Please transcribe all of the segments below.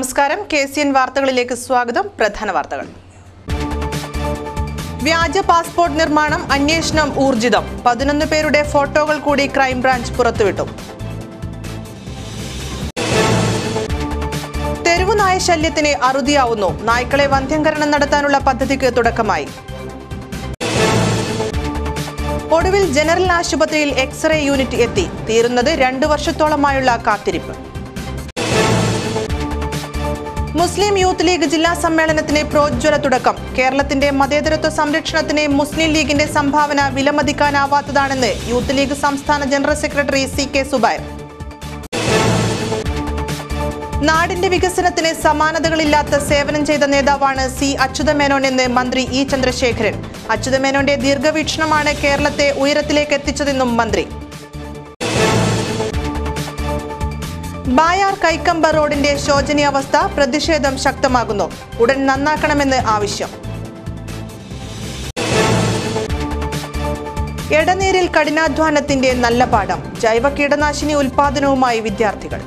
നമസ്കാരം K C N വാർത്തകളിലേക്ക് സ്വാഗതം പ്രധാന വാർത്തകൾ വ്യാജ പാസ്പോർട്ട് നിർമ്മാണം അന്വേഷണം ഊർജിതം പതിനൊന്ന് പേരുടെ ഫോട്ടോകൾ കൂടി ക്രൈംബ്രാഞ്ച് പുറത്തുവിട്ടു തെരുവു നായ ശല്യത്തിന് അറുതിയാവുന്നു നായ്ക്കളെ വന്ധ്യംകരണം നടത്താനുള്ള പദ്ധതിക്ക് തുടക്കമായി ഒടുവിൽ ജനറൽ ആശുപത്രിയിൽ എക്സ്റേ യൂണിറ്റ് എത്തി തീരുന്നത് രണ്ടു വർഷത്തോളമായുള്ള കാത്തിരിപ്പ് മുസ്ലിം യൂത്ത് ലീഗ് ജില്ലാ സമ്മേളനത്തിന് പ്രോജ്വല തുടക്കം കേരളത്തിന്റെ മതേതരത്വ സംരക്ഷണത്തിന് മുസ്ലിം ലീഗിന്റെ സംഭാവന വിലമതിക്കാനാവാത്തതാണെന്ന് യൂത്ത് ലീഗ് സംസ്ഥാന general secretary C K Subair നാടിന്റെ വികസനത്തിന് സമാനതകളില്ലാത്ത സേവനം ചെയ്ത നേതാവാണ് സി അച്യുതമേനോൻ എന്ന് മന്ത്രി ഇ ചന്ദ്രശേഖരൻ അച്യുതമേനോന്റെ ദീർഘവീക്ഷണമാണ് കേരളത്തെ ഉയരത്തിലേക്ക് എത്തിച്ചതെന്നും മന്ത്രി ബായാർ കൈക്കമ്പ റോഡിന്റെ ശോചനീയാവസ്ഥ പ്രതിഷേധം ശക്തമാകുന്നു ഉടൻ നന്നാക്കണമെന്ന് ആവശ്യം എടനീരിൽ കഠിനാധ്വാനത്തിന്റെ നല്ല പാഠം ജൈവ കീടനാശിനി ഉൽപാദനവുമായി വിദ്യാർത്ഥികൾ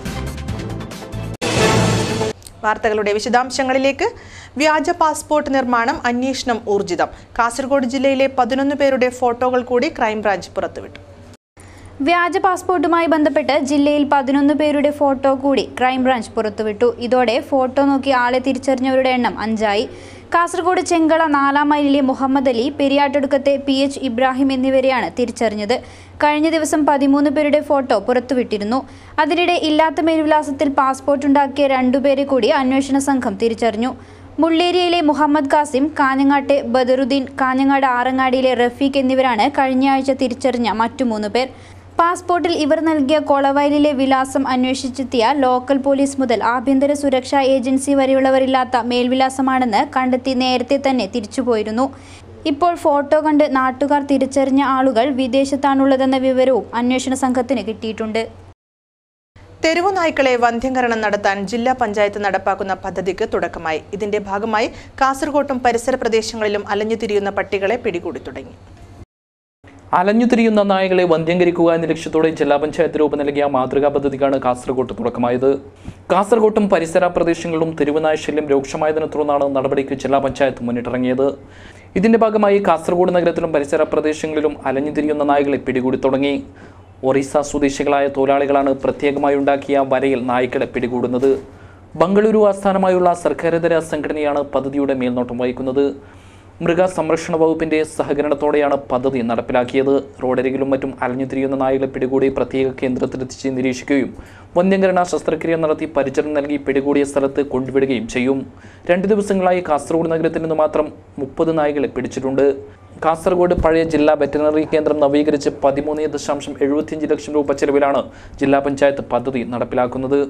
വാർത്തകളുടെ വിശദാംശങ്ങളിലേക്ക് വ്യാജ പാസ്പോർട്ട് നിർമ്മാണം അന്വേഷണം ഊർജിതം കാസർഗോഡ് ജില്ലയിലെ പതിനൊന്ന് പേരുടെ ഫോട്ടോകൾ കൂടി ക്രൈംബ്രാഞ്ച് പുറത്തുവിട്ടു വ്യാജ പാസ്പോർട്ടുമായി ബന്ധപ്പെട്ട് ജില്ലയിൽ പതിനൊന്ന് പേരുടെ ഫോട്ടോ കൂടി ക്രൈംബ്രാഞ്ച് പുറത്തുവിട്ടു ഇതോടെ ഫോട്ടോ നോക്കി ആളെ തിരിച്ചറിഞ്ഞവരുടെ എണ്ണം അഞ്ചായി കാസർഗോഡ് ചെങ്കള നാലാം മൈലിലെ മുഹമ്മദ് അലി പെരിയാട്ടൊടുക്കത്തെ പി എച്ച് ഇബ്രാഹിം എന്നിവരെയാണ് തിരിച്ചറിഞ്ഞത് കഴിഞ്ഞ ദിവസം പതിമൂന്ന് പേരുടെ ഫോട്ടോ പുറത്തുവിട്ടിരുന്നു അതിനിടെ ഇല്ലാത്ത മേൽവിലാസത്തിൽ പാസ്പോർട്ട് ഉണ്ടാക്കിയ രണ്ടുപേരെ കൂടി അന്വേഷണ സംഘം തിരിച്ചറിഞ്ഞു മുള്ളേരിയയിലെ മുഹമ്മദ് കാസിം കാഞ്ഞങ്ങാട്ടെ ബദറുദ്ദീൻ കാഞ്ഞങ്ങാട് ആറങ്ങാടിയിലെ റഫീഖ് എന്നിവരാണ് കഴിഞ്ഞയാഴ്ച തിരിച്ചറിഞ്ഞ മറ്റു മൂന്ന് പേർ പാസ്പോർട്ടിൽ ഇവർ നൽകിയ കൊളവയലിലെ വിലാസം അന്വേഷിച്ചെത്തിയ ലോക്കൽ പോലീസ് മുതൽ ആഭ്യന്തര സുരക്ഷാ ഏജൻസി വരെയുള്ളവരില്ലാത്ത മേൽവിലാസമാണെന്ന് കണ്ടെത്തി നേരത്തെ തന്നെ തിരിച്ചുപോയിരുന്നു ഇപ്പോൾ ഫോട്ടോ കണ്ട് നാട്ടുകാർ തിരിച്ചറിഞ്ഞ ആളുകൾ വിദേശത്താണുള്ളതെന്ന വിവരവും അന്വേഷണ സംഘത്തിന് കിട്ടിയിട്ടുണ്ട് തെരുവു നായ്ക്കളെ വന്ധ്യംകരണം നടത്താൻ ജില്ലാ പഞ്ചായത്ത് നടപ്പാക്കുന്ന പദ്ധതിക്ക് തുടക്കമായി ഇതിന്റെ ഭാഗമായി കാസർകോട്ടും പരിസര പ്രദേശങ്ങളിലും അലഞ്ഞുതിരിയുന്ന പട്ടികളെ പിടികൂടി തുടങ്ങി അലഞ്ഞുതിരിയുന്ന നായകളെ വന്ധ്യംകരിക്കുക എന്ന ലക്ഷ്യത്തോടെ ജില്ലാ പഞ്ചായത്ത് രൂപം നൽകിയ മാതൃകാ പദ്ധതിക്കാണ് കാസർഗോട്ട് തുടക്കമായത് കാസർഗോട്ടും പരിസര പ്രദേശങ്ങളിലും തെരുവുനായ ശല്യം രൂക്ഷമായതിനെ തുടർന്നാണ് നടപടിക്ക് ജില്ലാ പഞ്ചായത്ത് മുന്നിട്ടിറങ്ങിയത് ഇതിന്റെ ഭാഗമായി കാസർഗോഡ് നഗരത്തിലും പരിസര പ്രദേശങ്ങളിലും അലഞ്ഞുതിരിയുന്ന നായകളെ പിടികൂടി തുടങ്ങി ഒറീസ സ്വദേശികളായ തൊഴിലാളികളാണ് പ്രത്യേകമായി ഉണ്ടാക്കിയ വരയിൽ നായ്ക്കളെ പിടികൂടുന്നത് ബംഗളൂരു ആസ്ഥാനമായുള്ള സർക്കാരിതര സംഘടനയാണ് പദ്ധതിയുടെ മേൽനോട്ടം വഹിക്കുന്നത് മൃഗസംരക്ഷണ വകുപ്പിന്റെ സഹകരണത്തോടെയാണ് പദ്ധതി നടപ്പിലാക്കിയത് റോഡരികിലും മറ്റും അലഞ്ഞുതിരിയുന്ന നായകളെ പിടികൂടി പ്രത്യേക കേന്ദ്രത്തിലെത്തിച്ച് നിരീക്ഷിക്കുകയും വന്ധ്യംകരണ ശസ്ത്രക്രിയ നടത്തി പരിചരണം നൽകി പിടികൂടിയ സ്ഥലത്ത് കൊണ്ടുവിടുകയും ചെയ്യും രണ്ട് ദിവസങ്ങളായി കാസർഗോഡ് നഗരത്തിൽ നിന്ന് മാത്രം മുപ്പത് നായകളെ പിടിച്ചിട്ടുണ്ട് കാസർഗോഡ് പഴയ ജില്ലാ വെറ്ററിനറി കേന്ദ്രം നവീകരിച്ച് പതിമൂന്ന് ദശാംശം എഴുപത്തിയഞ്ച് ലക്ഷം രൂപ ചെലവിലാണ് ജില്ലാ പഞ്ചായത്ത് പദ്ധതി നടപ്പിലാക്കുന്നത്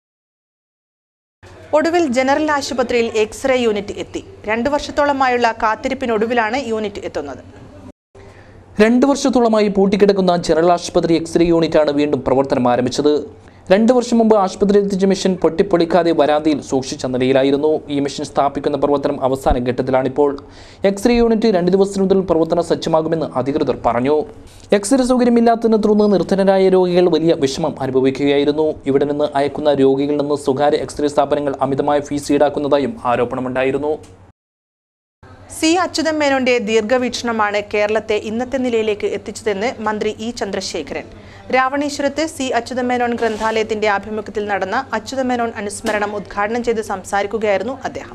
ഒടുവിൽ ജനറൽ ആശുപത്രിയിൽ എക്സ്റേ യൂണിറ്റ് എത്തി രണ്ടു വർഷത്തോളമായുള്ള കാത്തിരിപ്പിനൊടുവിലാണ് യൂണിറ്റ് എത്തുന്നത് രണ്ട് വർഷത്തോളമായി പൂട്ടിക്കിടക്കുന്ന ജനറൽ ആശുപത്രി എക്സ്റേ യൂണിറ്റാണ് വീണ്ടും പ്രവർത്തനം ആരംഭിച്ചത് രണ്ട് വർഷം മുമ്പ് ആശുപത്രിയിൽ എത്തിച്ച മെഷീൻ പൊട്ടിപ്പൊളിക്കാതെ വരാതിയിൽ സൂക്ഷിച്ച നിലയിലായിരുന്നു ഈ മെഷീൻ സ്ഥാപിക്കുന്ന പ്രവർത്തനം അവസാന ഘട്ടത്തിലാണിപ്പോൾ എക്സ്റേ യൂണിറ്റ് രണ്ട് ദിവസത്തിനുള്ളിൽ പ്രവർത്തനം സജ്ജമാകുമെന്ന് അധികൃതർ പറഞ്ഞു എക്സ്റേ സൗകര്യമില്ലാത്തതിനെ തുടർന്ന് നിർധനരായ രോഗികൾ വലിയ വിഷമം അനുഭവിക്കുകയായിരുന്നു ഇവിടെ നിന്ന് അയക്കുന്ന രോഗികളിൽ നിന്ന് സ്വകാര്യ എക്സ്റേ സ്ഥാപനങ്ങൾ അമിതമായ ഫീസ് ഈടാക്കുന്നതായും ആരോപണമുണ്ടായിരുന്നു സി അച്യുതൻ മേനോന്റെ ദീർഘവീക്ഷണമാണ് കേരളത്തെ ഇന്നത്തെ നിലയിലേക്ക് എത്തിച്ചതെന്ന് മന്ത്രി ഇ ചന്ദ്രശേഖരൻ രാവണേശ്വരത്ത് സി അച്യുതൻ മേനോൻ ഗ്രന്ഥാലയത്തിന്റെ ആഭിമുഖ്യത്തിൽ നടന്ന അച്യുതൻ മേനോൻ അനുസ്മരണം ഉദ്ഘാടനം ചെയ്ത് സംസാരിക്കുകയായിരുന്നു അദ്ദേഹം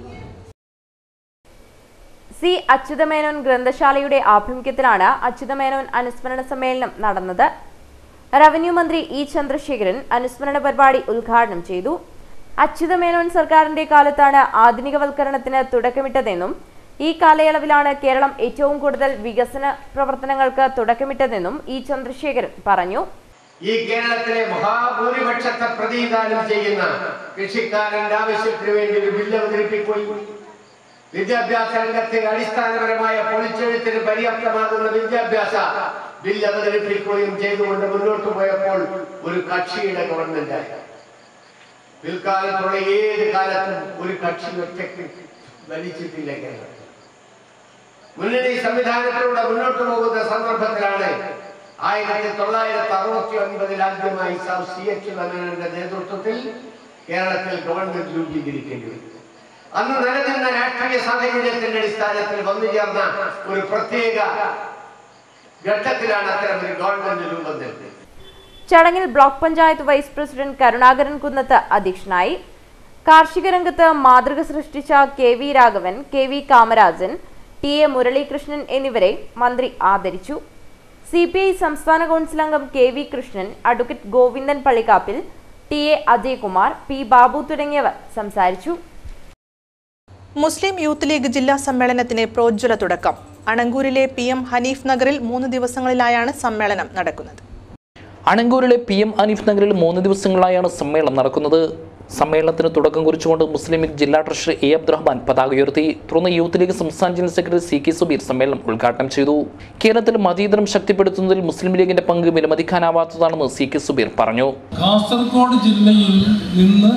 സി അച്യുതമേനോൻ ഗ്രന്ഥശാലയുടെ ആഭിമുഖ്യത്തിലാണ് അച്യുതമേനോൻ അനുസ്മരണ സമ്മേളനം നടന്നത് റവന്യൂ മന്ത്രി ഇ ചന്ദ്രശേഖരൻ അനുസ്മരണ പരിപാടി ഉദ്ഘാടനം ചെയ്തു അച്യുതമേനോൻ സർക്കാരിന്റെ കാലത്താണ് ആധുനികവൽക്കരണത്തിന് തുടക്കമിട്ടതെന്നും ഈ കാലയളവിലാണ് കേരളം ഏറ്റവും കൂടുതൽ വികസന പ്രവർത്തനങ്ങൾക്ക് തുടക്കമിട്ടതെന്നും ഇ ചന്ദ്രശേഖരൻ പറഞ്ഞു ഈ കേരളത്തിലെ മഹാഭൂരിപക്ഷത്തെ പ്രതിനിധാനം ചെയ്യുന്ന കൃഷിക്കാരന്റെ ആവശ്യത്തിന് വേണ്ടി ഒരു ബില്ല് അവതരിപ്പിക്കുകയും വിദ്യാഭ്യാസ രംഗത്തെ അടിസ്ഥാനപരമായ പൊളിച്ചെഴുത്തിന് പര്യാപ്തമാകുന്ന വിദ്യാഭ്യാസ ബില്ല് അവതരിപ്പിക്കുകയും ചെയ്തുകൊണ്ട് മുന്നോട്ട് പോയപ്പോൾ ഒരു കക്ഷിയുടെ ഗവൺമെന്റായി പിൽക്കാലത്തുള്ള ഏത് കാലത്തും ഒരു കക്ഷി ഒറ്റയ്ക്ക് വലിച്ചിട്ടില്ല കേരളം മുന്നണി സംവിധാനത്തിലൂടെ മുന്നോട്ട് പോകുന്ന സന്ദർഭത്തിലാണ് ആയിരത്തി തൊള്ളായിരത്തി അറുപത്തി ഒൻപതിൽ ആദ്യമായി സർ സി എച്ച് മേനോന്റെ നേതൃത്വത്തിൽ കേരളത്തിൽ ഗവൺമെന്റ് രൂപീകരിക്കേണ്ടി വരും അന്ന് നിലനിന്ന രാഷ്ട്രീയ സാഹചര്യത്തിന്റെ അടിസ്ഥാനത്തിൽ വന്നു ചേർന്ന ഒരു പ്രത്യേക ഘട്ടത്തിലാണ് അത്തരം ഒരു ഗവൺമെന്റ് രൂപം നൽകിയത് ചടങ്ങിൽ block panchayat vice president Karunakaran Kunnath അധ്യക്ഷനായി കാർഷിക രംഗത്ത് മാതൃക സൃഷ്ടിച്ച K V Raghavan K V Kamarajan T A Muraleekrishnan എന്നിവരെ മന്ത്രി ആദരിച്ചു സി പി ഐ സംസ്ഥാന കൗൺസിൽ അംഗം K V Krishnan advocate Govindan Pallikkappil T A Ajaykumar P Babu തുടങ്ങിയവർ സംസാരിച്ചു മുസ്ലിം യൂത്ത് ലീഗ് ജില്ലാ സമ്മേളനത്തിന് പ്രോജ്വല തുടക്കം അണങ്കൂരിലെ പി എം ഹനീഫ് നഗറിൽ മൂന്ന് ദിവസങ്ങളിലായാണ് സമ്മേളനം നടക്കുന്നത് അണങ്കൂരിലെ പി എം അനീഫ് നഗറിൽ മൂന്ന് ദിവസങ്ങളായാണ് സമ്മേളനം നടക്കുന്നത് സമ്മേളനത്തിന് തുടക്കം കുറിച്ചുകൊണ്ട് മുസ്ലിം ലീഗ് ജില്ലാ ട്രഷറർ എ അബ്ദുറഹ്മാൻ പതാക ഉയർത്തി തുടർന്ന് യൂത്ത് ലീഗ് സംസ്ഥാന general secretary C K Subair സമ്മേളനം ഉദ്ഘാടനം ചെയ്തു കേരളത്തിൽ മതീതരം ശക്തിപ്പെടുത്തുന്നതിൽ മുസ്ലിം ലീഗിന്റെ പങ്ക് വിലമതിക്കാനാവാത്തതാണെന്ന് സി കെ സുബീർ പറഞ്ഞു കാസർഗോഡ് ജില്ലയിൽ നിന്ന്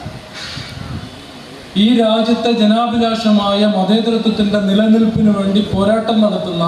ഈ രാജ്യത്തെ ജനാഭിലാഷമായ മതേതരത്വത്തിന്റെ നിലനിൽപ്പിന് വേണ്ടി പോരാട്ടം നടത്തുന്ന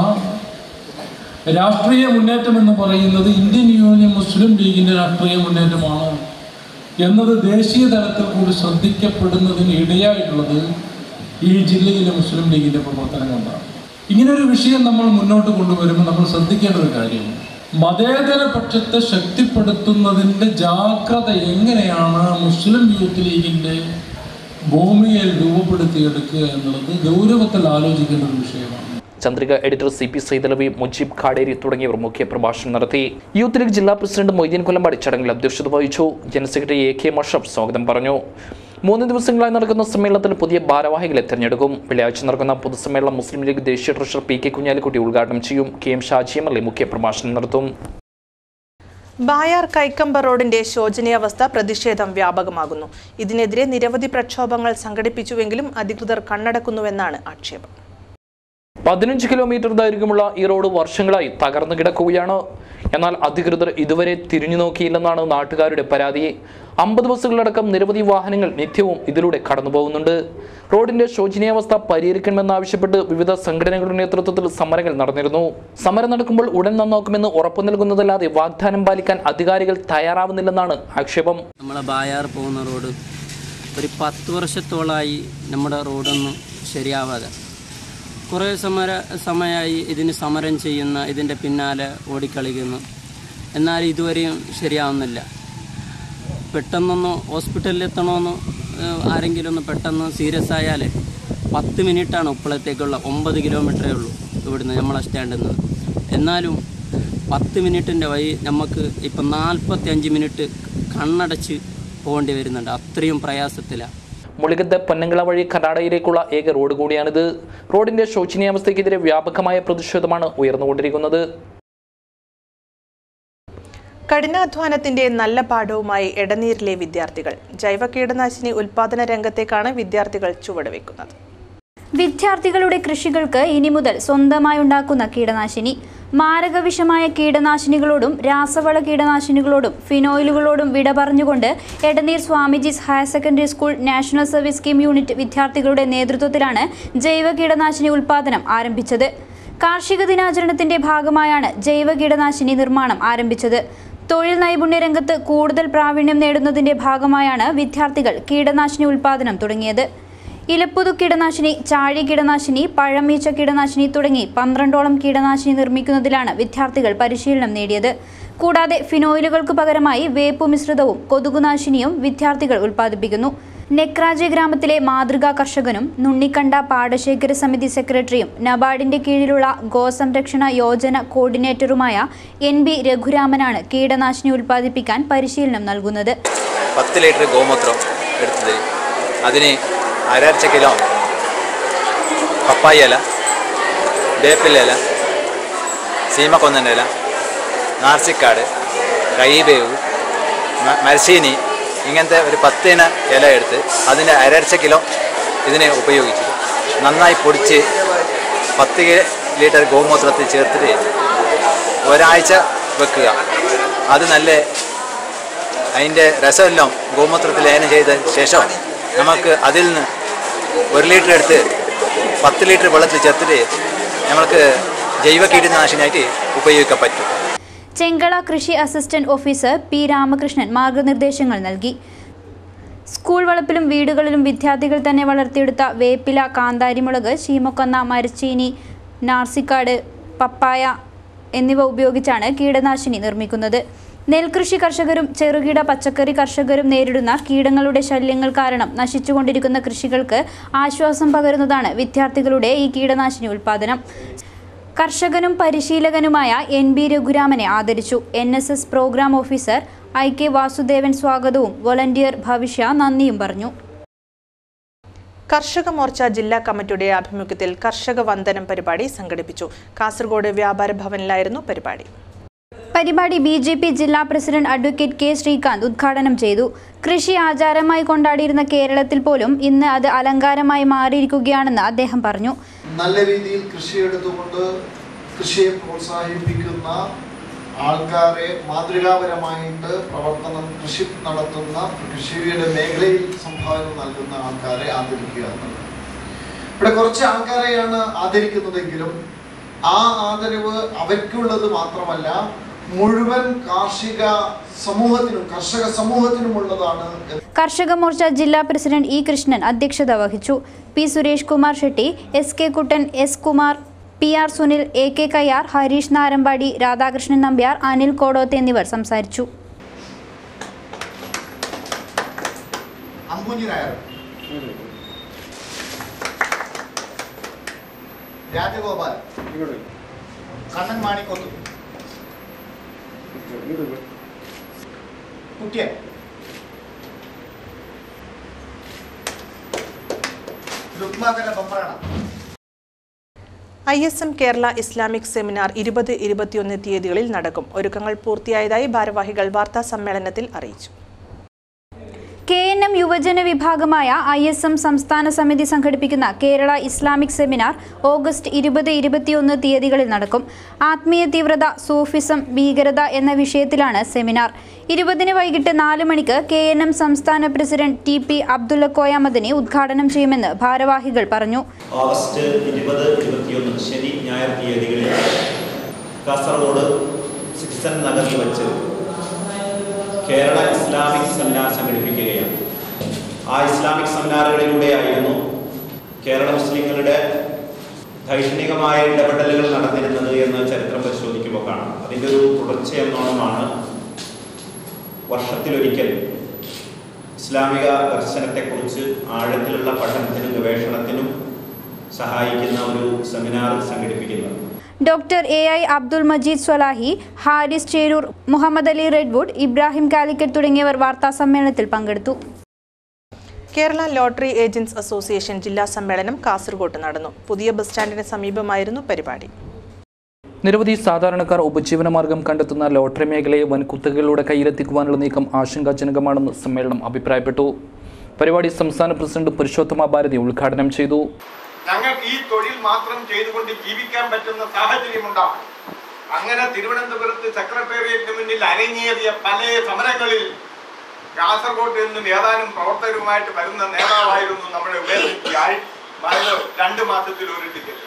രാഷ്ട്രീയ മുന്നേറ്റം എന്ന് പറയുന്നത് ഇന്ത്യൻ യൂണിയൻ മുസ്ലിം ലീഗിന്റെ രാഷ്ട്രീയ മുന്നേറ്റമാണ് എന്നത് ദേശീയ തലത്തിൽ കൂടി ശ്രദ്ധിക്കപ്പെടുന്നതിന് ഇടയായിട്ടുള്ളത് ഈ ജില്ലയിലെ മുസ്ലിം ലീഗിന്റെ പ്രവർത്തനം കൊണ്ടാണ് ഇങ്ങനൊരു വിഷയം നമ്മൾ മുന്നോട്ട് കൊണ്ടുവരുമ്പോൾ നമ്മൾ ശ്രദ്ധിക്കേണ്ട ഒരു കാര്യം മതേതര പക്ഷത്തെ ശക്തിപ്പെടുത്തുന്നതിൻ്റെ ജാഗ്രത എങ്ങനെയാണ് മുസ്ലിം യൂത്ത് ലീഗിൻ്റെ ഭൂമിയിൽ രൂപപ്പെടുത്തിയെടുക്കുക എന്നുള്ളത് ഗൗരവത്തിൽ ആലോചിക്കേണ്ട ഒരു വിഷയമാണ് Chandrika editor C P Saithalavi Mujeeb Khaderi തുടങ്ങിയവർ മുഖ്യ പ്രഭാഷണം നടത്തി യൂത്ത് ലീഗ് ജില്ലാ പ്രസിഡന്റ് മൊയ്തീൻ കൊല്ലമ്പാടി ചടങ്ങിൽ അധ്യക്ഷത വഹിച്ചു general secretary A K Mashaf സ്വാഗതം പറഞ്ഞു മൂന്ന് ദിവസങ്ങളായി നടക്കുന്ന സമ്മേളനത്തിൽ പുതിയ ഭാരവാഹികളെ തെരഞ്ഞെടുക്കും വെള്ളിയാഴ്ച നടക്കുന്ന പൊതുസമ്മേളനം മുസ്ലിം ലീഗ് ദേശീയ ട്രഷറർ പി കെ കുഞ്ഞാലിക്കുട്ടി ഉദ്ഘാടനം ചെയ്യും K M Shaji M L A മുഖ്യ പ്രഭാഷണം നടത്തും ബായാർ കൈക്കമ്പ റോഡിന്റെ ശോചനീയാവസ്ഥ പ്രതിഷേധം വ്യാപകമാകുന്നു ഇതിനെതിരെ നിരവധി പ്രക്ഷോഭങ്ങൾ സംഘടിപ്പിച്ചുവെങ്കിലും അധികൃതർ കണ്ണടക്കുന്നുവെന്നാണ് ആക്ഷേപം പതിനഞ്ച് കിലോമീറ്റർ ദൈർഘ്യമുള്ള ഈ റോഡ് വർഷങ്ങളായി തകർന്നു കിടക്കുകയാണ് എന്നാൽ അധികൃതർ ഇതുവരെ തിരിഞ്ഞു നോക്കിയില്ലെന്നാണ് നാട്ടുകാരുടെ പരാതി അമ്പത് ബസ്സുകളടക്കം നിരവധി വാഹനങ്ങൾ നിത്യവും ഇതിലൂടെ കടന്നു പോകുന്നുണ്ട് റോഡിന്റെ ശോചനീയാവസ്ഥ പരിഹരിക്കണമെന്നാവശ്യപ്പെട്ട് വിവിധ സംഘടനകളുടെ നേതൃത്വത്തിൽ സമരങ്ങൾ നടന്നിരുന്നു സമരം നടക്കുമ്പോൾ ഉടൻ നന്നാക്കുമെന്ന് ഉറപ്പു നൽകുന്നതല്ലാതെ വാഗ്ദാനം പാലിക്കാൻ അധികാരികൾ തയ്യാറാവുന്നില്ലെന്നാണ് ആക്ഷേപം നമ്മളെ ബായാർ പോകുന്ന റോഡ് ഒരു പത്ത് വർഷത്തോളമായി നമ്മുടെ റോഡൊന്നും ശരിയാവാതെ കുറേ സമര സമയമായി ഇതിന് സമരം ചെയ്യുന്ന ഇതിൻ്റെ പിന്നാലെ ഓടിക്കളിക്കുന്നു എന്നാൽ ഇതുവരെയും ശരിയാവുന്നില്ല പെട്ടെന്നൊന്ന് ഹോസ്പിറ്റലിൽ എത്തണമെന്ന് ഏഹ്, ആരെങ്കിലും ഒന്ന് പെട്ടെന്ന് സീരിയസ് ആയാൽ പത്ത് മിനിറ്റാണ് ഉപ്പളത്തേക്കുള്ള ഒമ്പത് കിലോമീറ്ററേ ഉള്ളൂ ഇവിടുന്ന് നമ്മളെ സ്റ്റാൻഡിൽ നിന്ന് എന്നാലും പത്ത് മിനിറ്റിൻ്റെ വഴി നമുക്ക് ഇപ്പം നാൽപ്പത്തി അഞ്ച് മിനിറ്റ് കണ്ണടച്ച് പോകേണ്ടി വരുന്നുണ്ട് അത്രയും പ്രയാസത്തിലാണ് മുളികത്ത് പൊന്നങ്കള വഴി കർണാടകയിലേക്കുള്ള ഏക റോഡ് കൂടിയാണിത് റോഡിന്റെ ശോചനീയാവസ്ഥയ്ക്കെതിരെ വ്യാപകമായ പ്രതിഷേധമാണ് ഉയർന്നുകൊണ്ടിരിക്കുന്നത് കഠിനാധ്വാനത്തിന്റെ നല്ല പാഠവുമായി എടനീരിലെ വിദ്യാർത്ഥികൾ ജൈവ കീടനാശിനി ഉൽപാദന രംഗത്തേക്കാണ് വിദ്യാർത്ഥികൾ ചുവടുവെക്കുന്നത് വിദ്യാർത്ഥികളുടെ കൃഷികൾക്ക് ഇനി മുതൽ സ്വന്തമായി ഉണ്ടാക്കുന്ന കീടനാശിനി മാരകവിഷമായ കീടനാശിനികളോടും രാസവള കീടനാശിനികളോടും ഫിനോയിലുകളോടും വിട പറഞ്ഞുകൊണ്ട് Edneer Swamiji's higher secondary school national service scheme unit വിദ്യാർത്ഥികളുടെ നേതൃത്വത്തിലാണ് ജൈവ കീടനാശിനി ഉൽപ്പാദനം ആരംഭിച്ചത് കാർഷിക ദിനാചരണത്തിന്റെ ഭാഗമായാണ് ജൈവ കീടനാശിനി നിർമ്മാണം ആരംഭിച്ചത് തൊഴിൽ നൈപുണ്യ രംഗത്ത് കൂടുതൽ പ്രാവീണ്യം നേടുന്നതിന്റെ ഭാഗമായാണ് വിദ്യാർത്ഥികൾ കീടനാശിനി ഉൽപ്പാദനം തുടങ്ങിയത് ഇലപ്പുതു കീടനാശിനി ചാഴി കീടനാശിനി പഴമീച്ച കീടനാശിനി തുടങ്ങി പന്ത്രണ്ടോളം കീടനാശിനി നിർമ്മിക്കുന്നതിലാണ് വിദ്യാർത്ഥികൾ പരിശീലനം നേടിയത് കൂടാതെ ഫിനോയിലുകൾക്ക് പകരമായി വേപ്പു മിശ്രിതവും കൊതുകുനാശിനിയും വിദ്യാർത്ഥികൾ ഉൽപ്പാദിപ്പിക്കുന്നു നെക്രാജെ ഗ്രാമത്തിലെ മാതൃകാ കർഷകനും നുണ്ണിക്കണ്ട പാടശേഖര സമിതി സെക്രട്ടറിയും നബാർഡിന്റെ കീഴിലുള്ള ഗോസംരക്ഷണ യോജന കോർഡിനേറ്ററുമായ എൻ ബി രഘുരാമനാണ് കീടനാശിനി ഉൽപ്പാദിപ്പിക്കാൻ പരിശീലനം നൽകുന്നത് പത്ത് ലിറ്റർ ഗോമൂത്രം എടുത്തു തരും അതിന് അരച്ച കിലോ പപ്പായ ഇല വേപ്പില ഇല സീമക്കൊന്നൻ്റെ ഇല നാർച്ചിക്കാട് കൈബേവ് മ- മരച്ചീനി ഇങ്ങനത്തെ ഒരു പത്തിന ഇല എടുത്ത് അതിൻ്റെ അരച്ച കിലോ ഇതിനെ ഉപയോഗിച്ചു നന്നായി പൊടിച്ച് പത്ത് കി- ലിറ്റർ ഗോമൂത്രത്തിൽ ചേർത്തിട്ട് ഒരാഴ്ച വെക്കുക അത് നല്ല അതിൻ്റെ രസമെല്ലാം ഗോമൂത്രത്തിൽ ലേനം ചെയ്ത ശേഷം നമുക്ക് അതിൽ നിന്ന് ഒരു ലിറ്റർ എടുത്ത് പത്ത് ലിറ്റർ വെള്ളത്തിൽ ചേർത്തിട്ട് നമുക്ക് ജൈവ കീടനാശിനിയായിട്ട് ഉപയോഗിക്കാൻ പറ്റും ചെങ്കള കൃഷി അസിസ്റ്റന്റ് ഓഫീസർ പി രാമകൃഷ്ണൻ മാർഗനിർദ്ദേശങ്ങൾ നൽകി സ്കൂൾ വളപ്പിലും വീടുകളിലും വിദ്യാർത്ഥികൾ തന്നെ വളർത്തിയെടുത്ത വേപ്പില കാന്താരിമുളക് ശീമക്കൊന്ന മരച്ചീനി നാർസിക്കാട് പപ്പായ എന്നിവ ഉപയോഗിച്ചാണ് കീടനാശിനി നിർമ്മിക്കുന്നത് നെൽകൃഷി കർഷകരും ചെറുകിട പച്ചക്കറി കർഷകരും നേരിടുന്ന കീടങ്ങളുടെ ശല്യങ്ങൾ കാരണം നശിച്ചുകൊണ്ടിരിക്കുന്ന കൃഷികൾക്ക് ആശ്വാസം പകരുന്നതാണ് വിദ്യാർത്ഥികളുടെ ഈ കീടനാശിനി ഉൽപ്പാദനം കർഷകനും പരിശീലകനുമായ എൻ ബി രഘുരാമനെ ആദരിച്ചു N S S program officer I K Vasudevan സ്വാഗതവും വോളണ്ടിയർ ഭവിഷ്യ നന്ദിയും പറഞ്ഞു കർഷക മോർച്ച ജില്ലാ കമ്മിറ്റിയുടെ ആഭിമുഖ്യത്തിൽ കർഷക വന്ദനം പരിപാടി സംഘടിപ്പിച്ചു കാസർഗോഡ് വ്യാപാര ഭവനിലായിരുന്നു പരിപാടി പരിപാടി ബി ജെ പി ജില്ലാ പ്രസിഡന്റ് അഡ്വക്കേറ്റ് കെ ശ്രീകാന്ത് ഉദ്ഘാടനം ചെയ്തു കൃഷി ആചാരമായി കൊണ്ടാടിയിരുന്ന കേരളത്തിൽ പോലും ഇന്ന് അത് അലങ്കാരമായി മാറിയിരിക്കുകയാണെന്ന് അദ്ദേഹം പറഞ്ഞു നല്ല രീതിയിൽ കൃഷി എടുത്തുകൊണ്ട് കൃഷിയെ പ്രോത്സാഹിപ്പിക്കുന്ന ആൾക്കാരെ മാതൃകാപരമായിട്ട് പ്രവർത്തനം കൃഷി നടത്തുന്ന കൃഷിയുടെ മേഖലയിൽ സംഭാവന നൽകുന്ന ആൾക്കാരെ ആദരിക്കുക എന്നുള്ളത് ഇവിടെ കുറച്ച് ആൾക്കാരെയാണ് ആദരിക്കുന്നതെങ്കിലും ആ ആദരവ് അവയ്ക്കുള്ളത് മാത്രമല്ല മുഴുവൻ കാർഷിക സമൂഹത്തിനും കർഷക സമൂഹത്തിനുമുള്ളതാണ് എന്ന് കർഷക മോർച്ച ജില്ലാ പ്രസിഡന്റ് ഇ കൃഷ്ണൻ അധ്യക്ഷത വഹിച്ചു P Suresh Kumar Shetty S K Kuttan S Kumar P R Sunil A K Kayyar Harish Narampady Radhakrishnan Nambiar Anil Kodoth എന്നിവർ സംസാരിച്ചു Ambunhi Nair Rajagopal Kannan Manikkoth Kuttiyan Rukmakara Bombrana I S M Kerala Islamic seminar ഇരുപത് ഇരുപത്തിയൊന്ന് തീയതികളിൽ നടക്കും ഒരുക്കങ്ങൾ പൂർത്തിയായതായി ഭാരവാഹികൾ വാർത്താ സമ്മേളനത്തിൽ അറിയിച്ചു കെ എൻ എം യുവജന വിഭാഗമായ ഐ എസ് എം സംസ്ഥാന സമിതി സംഘടിപ്പിക്കുന്ന കേരള ഇസ്ലാമിക് സെമിനാർ ഓഗസ്റ്റ് ഇരുപത് ഇരുപത്തിയൊന്ന് തീയതികളിൽ നടക്കും ആത്മീയ തീവ്രത സൂഫിസം ഭീകരത എന്ന വിഷയത്തിലാണ് സെമിനാർ ഇരുപതിന് വൈകിട്ട് നാല് മണിക്ക് കെ എൻ എം സംസ്ഥാന president T P Abdulla Koyamadani ഉദ്ഘാടനം ചെയ്യുമെന്ന് ഭാരവാഹികൾ പറഞ്ഞു ഓഗസ്റ്റ് ഇരുപത് ഇരുപത്തിയൊന്ന് ശനി ഞായർ തീയതികളിൽ കാസർഗോഡ് സിറ്റിസൺ നഗറിൽ വച്ച് കേരള ഇസ്ലാമിക് സെമിനാർ സംഘടിപ്പിക്കുകയാണ് ആ ഇസ്ലാമിക് സെമിനാറുകളിലൂടെയായിരുന്നു കേരള മുസ്ലിങ്ങളുടെ ധൈഷണികമായ ഇടപെടലുകൾ നടന്നിരുന്നത് എന്ന് ചരിത്രം പരിശോധിക്കുമ്പോൾ കാണാം അതിൻ്റെ ഒരു തുടർച്ചയെന്നോണമാണ് വർഷത്തിലൊരിക്കൽ ഇസ്ലാമിക ദർശനത്തെക്കുറിച്ച് ആഴത്തിലുള്ള പഠനത്തിനും ഗവേഷണത്തിനും സഹായിക്കുന്ന ഒരു സെമിനാർ സംഘടിപ്പിക്കുന്നത് doctor A I Abdul Majeed Swalahi Haris Cheroor Muhammad Ali Redwood Ibrahim Calicut തുടങ്ങിയവർ വാർത്താ സമ്മേളനത്തിൽ പങ്കെടുത്തു കേരള ലോട്ടറി ഏജന്റ്സ് അസോസിയേഷൻ ജില്ലാ സമ്മേളനം കാസർഗോഡ് നടന്നു പുതിയ ബസ് സ്റ്റാൻഡിന് സമീപമായിരുന്നു പരിപാടി നിരവധി സാധാരണക്കാർ ഉപജീവനമാർഗം കണ്ടെത്തുന്ന ലോട്ടറി മേഖലയെ വൻ കുത്തകകളുടെ കയ്യിലെത്തിക്കുവാനുള്ള നീക്കം ആശങ്കാജനകമാണെന്ന് സമ്മേളനം അഭിപ്രായപ്പെട്ടു പരിപാടി സംസ്ഥാന പ്രസിഡന്റ് പുരുഷോത്തമ ഭാരതി ഉദ്ഘാടനം ചെയ്തു ഞങ്ങൾക്ക് ഈ തൊഴിൽ മാത്രം ചെയ്തുകൊണ്ട് ജീവിക്കാൻ പറ്റുന്ന സാഹചര്യമുണ്ടാവും അങ്ങനെ തിരുവനന്തപുരത്ത് സെക്രട്ടേറിയറ്റിന് മുന്നിൽ അരങ്ങേറിയ പല സമരങ്ങളിൽ കാസർഗോഡ് നിന്നും ഏതാനും പ്രവർത്തകരുമായിട്ട് വരുന്ന നേതാവായിരുന്നു നമ്മുടെ ഉമേഷ് രണ്ട് മാസത്തിൽ ഒരു ടിക്കറ്റ്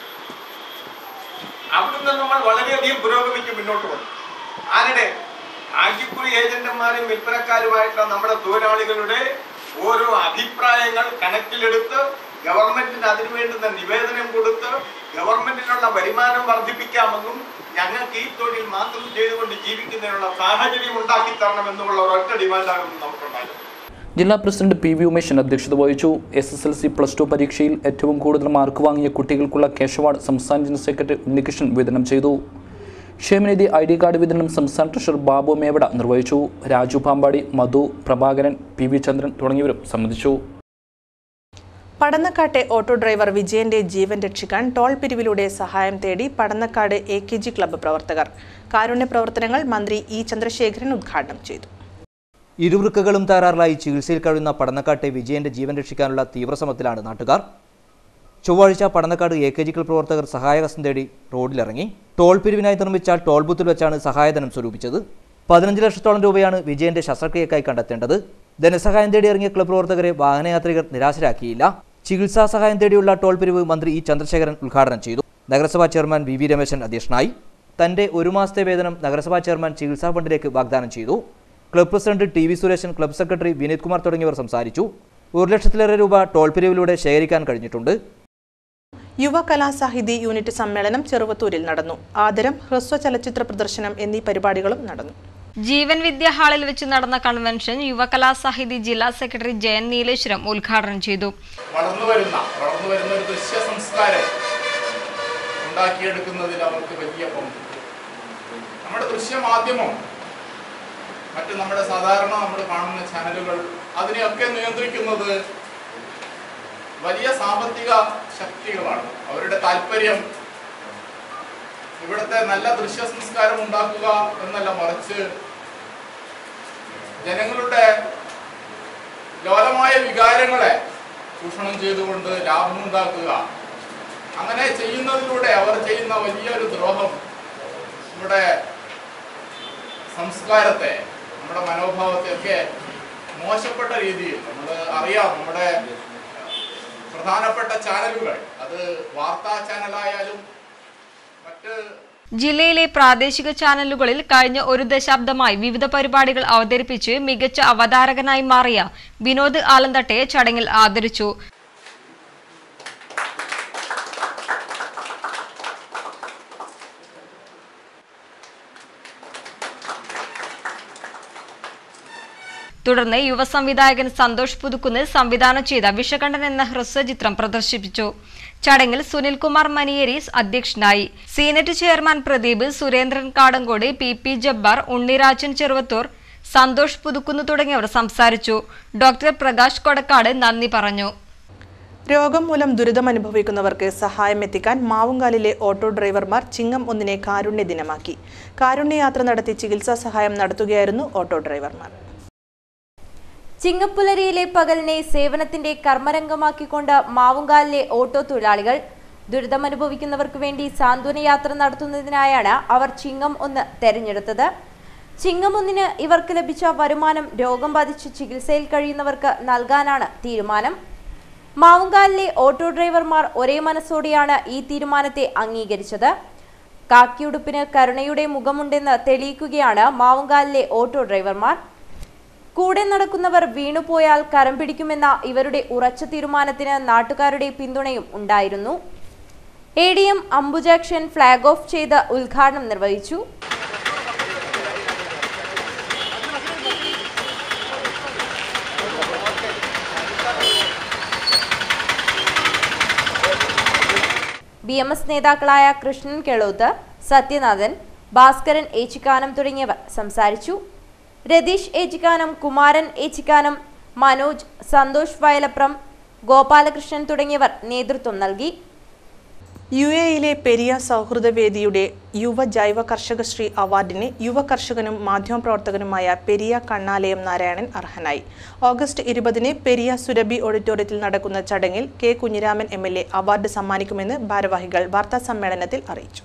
അവിടുന്ന് നമ്മൾ വളരെയധികം പുരോഗമിച്ച് മുന്നോട്ട് വന്നു ആരുടെ ആഴ്ചക്കുറി ഏജന്റുമാരും വിൽപ്പനക്കാരുമായിട്ടുള്ള നമ്മുടെ തൊഴിലാളികളുടെ ഓരോ അഭിപ്രായങ്ങൾ കണക്കിലെടുത്ത് ഗവൺമെന്റിന് അതിനു വേണ്ടുന്ന നിവേദനം കൊടുത്ത് ഗവൺമെന്റിനുള്ള വരുമാനം വർദ്ധിപ്പിക്കാമെന്നും ഞങ്ങൾക്ക് ഈ തൊഴിൽ മാത്രം ചെയ്തുകൊണ്ട് ജീവിക്കുന്നതിനുള്ള സാഹചര്യം ഉണ്ടാക്കി തരണമെന്നുള്ള ഒരൊറ്റ ഡിമാൻഡായിരുന്നു നമുക്കുണ്ടായത് ജില്ലാ പ്രസിഡന്റ് പി വി ഉമേശൻ അധ്യക്ഷത വഹിച്ചു S S L C plus two പരീക്ഷയിൽ ഏറ്റവും കൂടുതൽ മാർക്ക് വാങ്ങിയ കുട്ടികൾക്കുള്ള ക്യാഷ് അവാർഡ് സംസ്ഥാന ജനറൽ സെക്രട്ടറി ഉണ്ണികൃഷ്ണൻ വിതരണം ചെയ്തു ക്ഷേമനിധി ഐ ഡി കാർഡ് വിതരണം സംസ്ഥാന ട്രഷറർ ബാബു മേവട നിർവഹിച്ചു രാജു പാമ്പാടി മധു പ്രഭാകരൻ പി വി ചന്ദ്രൻ തുടങ്ങിയവരും സംബന്ധിച്ചു പടന്നക്കാട്ടെ ഓട്ടോ ഡ്രൈവർ വിജയന്റെ ജീവൻ രക്ഷിക്കാൻ ടോൾ പിരിവിലൂടെ സഹായം തേടി Padannakkad A K G club പ്രവർത്തകർ കാരുണ്യ പ്രവർത്തനങ്ങൾ മന്ത്രി ഇ ചന്ദ്രശേഖരൻ ഉദ്ഘാടനം ചെയ്തു ഇരുവൃക്കകളും തകരാറിലായി ചികിത്സയിൽ കഴിയുന്ന പടന്നക്കാട്ടെ വിജയന്റെ ജീവൻ രക്ഷിക്കാനുള്ള തീവ്രശ്രമത്തിലാണ് നാട്ടുകാർ ചൊവ്വാഴ്ച Padannakkad A K G club പ്രവർത്തകർ സഹായഹസ്തം തേടി റോഡിലിറങ്ങി ടോൾ പിരിവിനായി നിർമ്മിച്ച ടോൾ ബൂത്തിൽ വെച്ചാണ് സഹായധനം സ്വരൂപിച്ചത് പതിനഞ്ച് ലക്ഷത്തോളം രൂപയാണ് വിജയന്റെ ശസ്ത്രക്രിയക്കായി കണ്ടെത്തേണ്ടത് ധനസഹായം തേടി ഇറങ്ങിയ ക്ലബ് പ്രവർത്തകരെ വാഹനയാത്രികർ നിരാശരാക്കിയില്ല ചികിത്സാ സഹായം തേടിയുള്ള ടോൾ പിരിവ് മന്ത്രി ഇ ചന്ദ്രശേഖരൻ ഉദ്ഘാടനം ചെയ്തു നഗരസഭാ ചെയർമാൻ വി വി രമേശൻ അധ്യക്ഷനായി തന്റെ ഒരു മാസത്തെ വേതനം നഗരസഭാ ചെയർമാൻ ചികിത്സാ ഫണ്ടിലേക്ക് വാഗ്ദാനം ചെയ്തു club president T V Sureshan club secretary Vineeth Kumar തുടങ്ങിയവർ സംസാരിച്ചു ഒരു ലക്ഷത്തിലേറെ രൂപ ടോൾ പിരിവിലൂടെ ശേഖരിക്കാൻ കഴിഞ്ഞിട്ടുണ്ട് യുവ കലാസാഹിതി യൂണിറ്റ് സമ്മേളനം ചെറുവത്തൂരിൽ നടന്നു ആദരം ഹ്രസ്വ ചലച്ചിത്ര പ്രദർശനം എന്നീ പരിപാടികളും നടന്നു ജീവൻ വിദ്യ ഹാളിൽ വെച്ച് നടന്ന കൺവെൻഷൻ യുവകലാസാഹിതി ജില്ലാ സെക്രട്ടറി ജയൻ നീലേശ്വരം ഉദ്ഘാടനം ചെയ്തു വളർന്നു വരുന്ന വളർന്നു വരുന്ന ഒരു ദൃശ്യ സംസ്കാരം ഉണ്ടാക്കിയെടുക്കുന്നതിൽ അവർക്ക് വലിയ പങ്ക് നമ്മുടെ ദൃശ്യമാധ്യമം മറ്റ് നമ്മുടെ സാധാരണ നമ്മൾ കാണുന്ന ചാനലുകൾ അതിനെയൊക്കെ നിയന്ത്രിക്കുന്നത് വലിയ സാമ്പത്തിക ശക്തികളാണ് അവരുടെ താല്പര്യം ഇവിടുത്തെ നല്ല ദൃശ്യ സംസ്കാരം ഉണ്ടാക്കുക എന്നല്ല മറിച്ച് ജനങ്ങളുടെ ലോലമായ വികാരങ്ങളെ ചൂഷണം ചെയ്തുകൊണ്ട് ലാഭമുണ്ടാക്കുക അങ്ങനെ ചെയ്യുന്നതിലൂടെ അവർ ചെയ്യുന്ന വലിയൊരു ദ്രോഹം നമ്മുടെ സംസ്കാരത്തെ നമ്മുടെ മനോഭാവത്തെയൊക്കെ മോശപ്പെട്ട രീതിയിൽ നമ്മൾ അറിയാം നമ്മുടെ പ്രധാനപ്പെട്ട ചാനലുകൾ അത് വാർത്താ ചാനലായാലും മറ്റ് ജില്ലയിലെ പ്രാദേശിക ചാനലുകളിൽ കഴിഞ്ഞ ഒരു ദശാബ്ദമായി വിവിധ പരിപാടികൾ അവതരിപ്പിച്ച് മികച്ച അവതാരകനായി മാറിയ വിനോദ് ആലന്തട്ടയെ ചടങ്ങിൽ ആദരിച്ചു തുടർന്ന് യുവ സംവിധായകൻ സന്തോഷ് പുതുക്കുന്ന് സംവിധാനം ചെയ്ത വിഷകണ്ഠൻ എന്ന ഹ്രസ്വചിത്രം പ്രദർശിപ്പിച്ചു ചടങ്ങിൽ സുനിൽകുമാർ മനിയേരി അധ്യക്ഷനായി senate chairman Pradeep Surendran Kadankode P P Jabbar Unnirajan Cheruvathur Santhosh Puthukkunnu തുടങ്ങിയവർ സംസാരിച്ചു ഡോക്ടർ പ്രകാശ് കൊടക്കാട് നന്ദി പറഞ്ഞു രോഗം മൂലം ദുരിതമനുഭവിക്കുന്നവർക്ക് സഹായം എത്തിക്കാൻ മാവുങ്കാലിലെ ഓട്ടോ ഡ്രൈവർമാർ ചിങ്ങം ഒന്നിനെ കാരുണ്യ ദിനമാക്കി കാരുണ്യയാത്ര നടത്തി ചികിത്സാ സഹായം നടത്തുകയായിരുന്നു ഓട്ടോ ഡ്രൈവർമാർ ചിങ്ങപ്പുലരിയിലെ പകലിനെ സേവനത്തിന്റെ കർമ്മരംഗമാക്കിക്കൊണ്ട് മാവുങ്കാലിലെ ഓട്ടോ തൊഴിലാളികൾ ദുരിതമനുഭവിക്കുന്നവർക്ക് വേണ്ടി സാന്ത്വന യാത്ര നടത്തുന്നതിനായാണ് അവർ ചിങ്ങം ഒന്ന് തെരഞ്ഞെടുത്തത് ചിങ്ങം ഒന്നിന് ഇവർക്ക് ലഭിച്ച വരുമാനം രോഗം ബാധിച്ച് ചികിത്സയിൽ കഴിയുന്നവർക്ക് നൽകാനാണ് തീരുമാനം മാവുങ്കാലിലെ ഓട്ടോ ഡ്രൈവർമാർ ഒരേ മനസ്സോടെയാണ് ഈ തീരുമാനത്തെ അംഗീകരിച്ചത് കാക്കിയുടുപ്പിന് കരുണയുടെ മുഖമുണ്ടെന്ന് തെളിയിക്കുകയാണ് മാവുങ്കാലിലെ ഓട്ടോ ഡ്രൈവർമാർ കൂടെ നടക്കുന്നവർ വീണുപോയാൽ കരം പിടിക്കുമെന്ന ഇവരുടെ ഉറച്ച തീരുമാനത്തിന് നാട്ടുകാരുടെ പിന്തുണയും ഉണ്ടായിരുന്നു A D M Ambujakshan flag off ചെയ്ത് ഉദ്ഘാടനം നിർവഹിച്ചു ബി എം എസ് നേതാക്കളായ കൃഷ്ണൻ കെളോത്ത് സത്യനാഥൻ ഭാസ്കരൻ ഏച്ചിക്കാനം തുടങ്ങിയവർ സംസാരിച്ചു രതീഷ് ഏച്ചിക്കാനം കുമാരൻ ഏച്ചിക്കാനം മനോജ് സന്തോഷ് വയലപ്രം ഗോപാലകൃഷ്ണൻ തുടങ്ങിയവർ നേതൃത്വം നൽകി യു എയിലെ പെരിയ സൗഹൃദവേദിയുടെ യുവ ജൈവ കർഷകശ്രീ അവാർഡിന് യുവ കർഷകനും മാധ്യമപ്രവർത്തകനുമായ പെരിയ കണ്ണാലയം നാരായണൻ അർഹനായി ഓഗസ്റ്റ് ഇരുപതിന് പെരിയ സുരഭി ഓഡിറ്റോറിയത്തിൽ നടക്കുന്ന ചടങ്ങിൽ K Kunhiraman M L A award സമ്മാനിക്കുമെന്ന് ഭാരവാഹികൾ വാർത്താസമ്മേളനത്തിൽ അറിയിച്ചു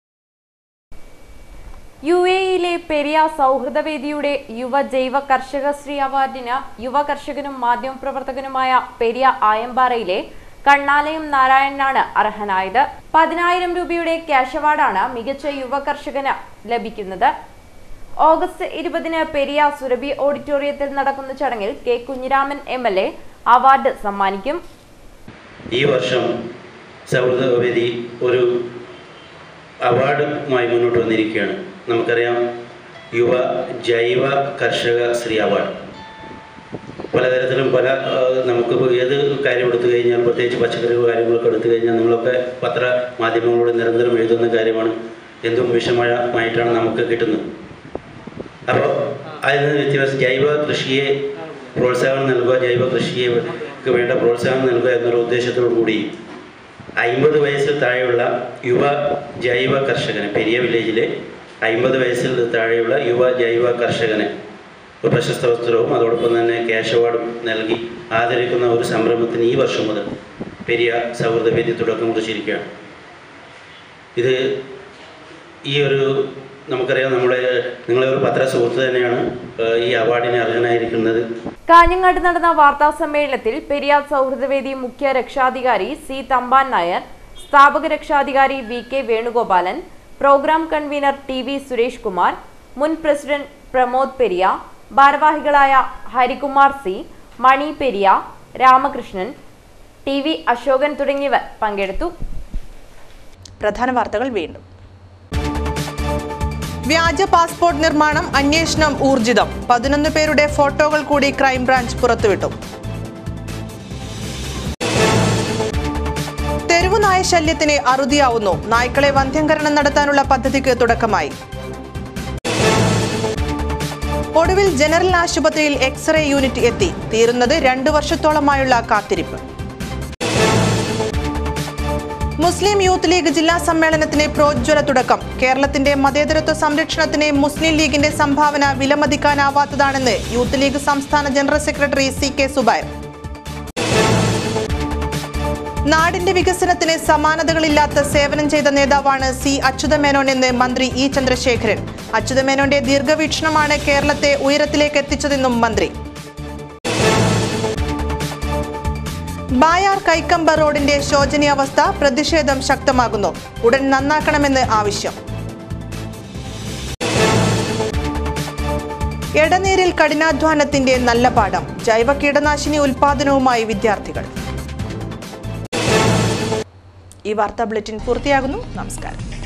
യു എയിലെ പെരിയ സൗഹൃദവേദിയുടെ യുവ ജൈവ കർഷകശ്രീ അവാർഡിന് യുവ കർഷകനും മാധ്യമപ്രവർത്തകനുമായ പെരിയ ആയമ്പാറയിലെ കണ്ണാലയം നാരായണനാണ് അർഹനായത് പതിനായിരം രൂപയുടെ ക്യാഷ് അവാർഡാണ് മികച്ച യുവ കർഷകന് ലഭിക്കുന്നത് ഓഗസ്റ്റ് ഇരുപതിന് പെരിയ സുരഭി ഓഡിറ്റോറിയത്തിൽ നടക്കുന്ന ചടങ്ങിൽ K Kunhiraman M L A award സമ്മാനിക്കും ഈ വർഷം സൗഹൃദവേദി ഒരു അവാർഡുമായി മുന്നോട്ട് വന്നിരിക്കുകയാണ് നമുക്കറിയാം യുവ ജൈവ കർഷക ശ്രീ അവാർഡ് പലതരത്തിലും പല ആ, നമുക്കിപ്പോൾ ഏത് കാര്യം എടുത്തു കഴിഞ്ഞാൽ പ്രത്യേകിച്ച് പച്ചക്കറി കാര്യങ്ങളൊക്കെ എടുത്തു കഴിഞ്ഞാൽ നിങ്ങളൊക്കെ പത്ര മാധ്യമങ്ങളോട് നിരന്തരം എഴുതുന്ന കാര്യമാണ് എന്തും വിഷമയമായിട്ടാണ് നമുക്ക് കിട്ടുന്നത് അപ്പോൾ അതിൽ നിന്ന് വ്യത്യാസം ജൈവ കൃഷിയെ പ്രോത്സാഹനം നൽകുക ജൈവ കൃഷിയെ ക്ക് വേണ്ട പ്രോത്സാഹനം നൽകുക എന്നൊരു ഉദ്ദേശത്തോടു കൂടി അയിമ്പത് വയസ്സിൽ താഴെയുള്ള യുവ ജൈവ കർഷകനെ പെരിയ വില്ലേജിലെ അയിമ്പത് വയസ്സിൽ താഴെയുള്ള യുവ ജൈവ കർഷകനെ ഒരു പ്രശസ്ത വസ്ത്രവും അതോടൊപ്പം തന്നെ ക്യാഷ് അവാർഡും നൽകി ആദരിക്കുന്ന ഒരു സംരംഭത്തിന് ഈ വർഷം മുതൽ പെരിയ സൗഹൃദവേദി തുടക്കം കുറിച്ചിരിക്കുകയാണ് ഇത് ഈ ഒരു നമുക്കറിയാം നമ്മുടെ നിങ്ങളെ ഒരു പത്ര സുഹൃത്ത് തന്നെയാണ് ഏഹ്, ഈ അവാർഡിന് അർഹനായിരിക്കുന്നത് കാഞ്ഞങ്ങാട് നടന്ന വാർത്താ സമ്മേളനത്തിൽ പെരിയാർ സൗഹൃദവേദി മുഖ്യ രക്ഷാധികാരി സി തമ്പാൻ നായർ സ്ഥാപക രക്ഷാധികാരി V K Venugopalan program convener T V Suresh Kumar മുൻ പ്രസിഡന്റ് പ്രമോദ് പെരിയ ഭാരവാഹികളായ Harikumar C Mani Periya Ramakrishnan T V Ashokan തുടങ്ങിയവർ പങ്കെടുത്തു പ്രധാന വാർത്തകൾ വീണ്ടും വ്യാജ പാസ്പോർട്ട് നിർമ്മാണം അന്വേഷണം ഊർജിതം പതിനൊന്ന് പേരുടെ ഫോട്ടോകൾ കൂടി ക്രൈംബ്രാഞ്ച് പുറത്തുവിട്ടു തെരുവുനായ ശല്യത്തിന് അറുതിയാവുന്നു നായ്ക്കളെ വന്ധ്യംകരണം നടത്താനുള്ള പദ്ധതിക്ക് തുടക്കമായി ഒടുവിൽ ജനറൽ ആശുപത്രിയിൽ എക്സ്റേ യൂണിറ്റ് എത്തി തീരുന്നത് രണ്ടു വർഷത്തോളമായുള്ള കാത്തിരിപ്പ് മുസ്ലിം യൂത്ത് ലീഗ് ജില്ലാ സമ്മേളനത്തിന് പ്രോജ്വല തുടക്കം കേരളത്തിന്റെ മതേതരത്വ സംരക്ഷണത്തിന് മുസ്ലിം ലീഗിന്റെ സംഭാവന വിലമതിക്കാനാവാത്തതാണെന്ന് യൂത്ത് ലീഗ് സംസ്ഥാന general secretary C K Subair നാടിന്റെ വികസനത്തിന് സമാനതകളില്ലാത്ത സേവനം ചെയ്ത നേതാവാണ് സി അച്യുതമേനോൻ എന്ന് മന്ത്രി ഇ ചന്ദ്രശേഖരൻ അച്യുതമേനോന്റെ ദീർഘവീക്ഷണമാണ് കേരളത്തെ ഉയരത്തിലേക്ക് എത്തിച്ചതെന്നും മന്ത്രി ബായാർ കൈക്കമ്പ റോഡിന്റെ ശോചനീയാവസ്ഥ പ്രതിഷേധം ശക്തമാകുന്നു ഉടൻ നന്നാക്കണമെന്ന് ആവശ്യം എടനീരിൽ കഠിനാധ്വാനത്തിന്റെ നല്ല പാഠം ജൈവ കീടനാശിനി ഉൽപാദനവുമായി വിദ്യാർത്ഥികൾ ഈ വാർത്താ ബുള്ളറ്റിൻ പൂർത്തിയാകുന്നു നമസ്കാരം